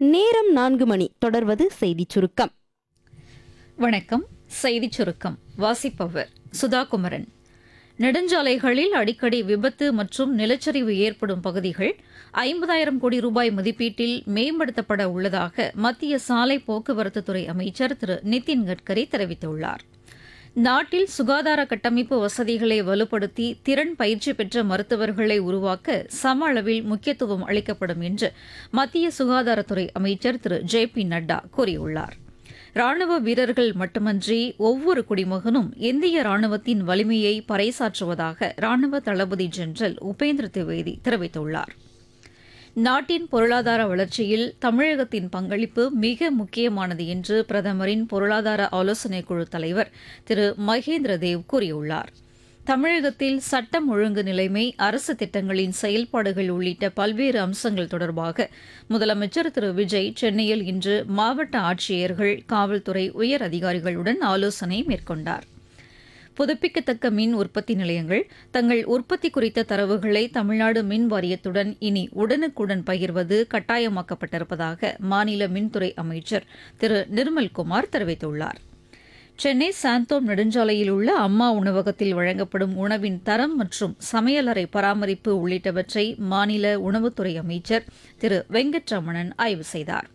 நேரம் நான்கு மணி தொடர்வது செய்திச் சுருக்கம் வணக்கம் செய்திச் சுருக்கம் வாசிப்பவர் சுதாகுமரன் நெடுஞ்சாலைகளில் அடிக்கடி விபத்து மற்றும் நிலச்சரிவு ஏற்படும் பகுதிகள் ஐம்பதாயிரம் கோடி ரூபாய் மதிப்பீட்டில் மேம்படுத்தப்பட உள்ளதாக மத்திய சாலை போக்குவரத்துத்துறை அமைச்சர் திரு நிதின் கட்கரி தெரிவித்துள்ளார் நாட்டில் சுகாதார கட்டமைப்பு வசதிகளை வலுப்படுத்தி திறன் பயிற்சி பெற்ற மருத்துவர்களை உருவாக்க சம அளவில் முக்கியத்துவம் அளிக்கப்படும் என்று மத்திய சுகாதாரத்துறை அமைச்சர் திரு ஜே பி நட்டா கூறியுள்ளார் ராணுவ வீரர்கள் மட்டுமன்றி ஒவ்வொரு குடிமகனும் இந்திய ராணுவத்தின் வலிமையை பறைசாற்றுவதாக ராணுவ தளபதி ஜெனரல் உபேந்திர திவேதி தெரிவித்துள்ளார் நாட்டின் பொருளாதார வளர்ச்சியில் தமிழகத்தின் பங்களிப்பு மிக முக்கியமானது என்று பிரதமரின் பொருளாதார ஆலோசனைக் குழு தலைவர் திரு மகேந்திர தேவ் கூறியுள்ளார் தமிழகத்தில் சட்டம் ஒழுங்கு நிலைமை அரசு திட்டங்களின் செயல்பாடுகள் உள்ளிட்ட பல்வேறு அம்சங்கள் தொடர்பாக முதலமைச்சர் திரு விஜய் சென்னையில் இன்று மாவட்ட ஆட்சியர்கள் காவல்துறை உயர் அதிகாரிகளுடன் ஆலோசனை மேற்கொண்டார் புதுப்பிக்கத்தக்க மின் உற்பத்தி நிலையங்கள் தங்கள் உற்பத்தி குறித்த தரவுகளை தமிழ்நாடு மின் வாரியத்துடன் இனி உடனுக்குடன் பகிர்வது கட்டாயமாக்கப்பட்டிருப்பதாக மாநில மின்துறை அமைச்சர் திரு நிர்மல்குமார் தெரிவித்துள்ளார் சென்னை சாந்தோம் நெடுஞ்சாலையில் உள்ள அம்மா உணவகத்தில் வழங்கப்படும் உணவின் தரம் மற்றும் சமையலறை பராமரிப்பு உள்ளிட்டவற்றை மாநில உணவுத்துறை அமைச்சர் திரு வெங்கட்ரமணன் ஆய்வு செய்தார்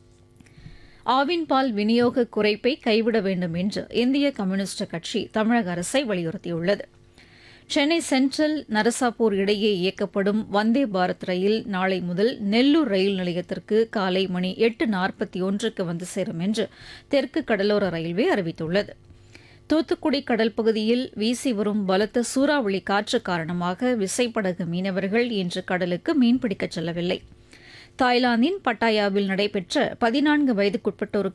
ஆவின் பால் விநியோக குறைப்பை கைவிட வேண்டும் என்று இந்திய கம்யூனிஸ்ட் கட்சி தமிழக அரசை வலியுறுத்தியுள்ளது சென்னை சென்ட்ரல் நரசாப்பூர் இடையே இயக்கப்படும் வந்தே பாரத் ரயில் நாளை முதல் நெல்லூர் ரயில் நிலையத்திற்கு காலை மணி எட்டு நாற்பத்தி ஒன்றுக்கு வந்து சேரும் என்று தெற்கு கடலோர ரயில்வே அறிவித்துள்ளது தூத்துக்குடி கடல் பகுதியில் வீசி வரும் பலத்த சூறாவளி காற்று காரணமாக விசைப்படகு மீனவர்கள் இன்று கடலுக்கு மீன்பிடிக்கச் செல்லவில்லை தாய்லாந்தின் பட்டாயாவில் நடைபெற்ற பதினான்கு வயதுக்குட்பட்டோருக்கு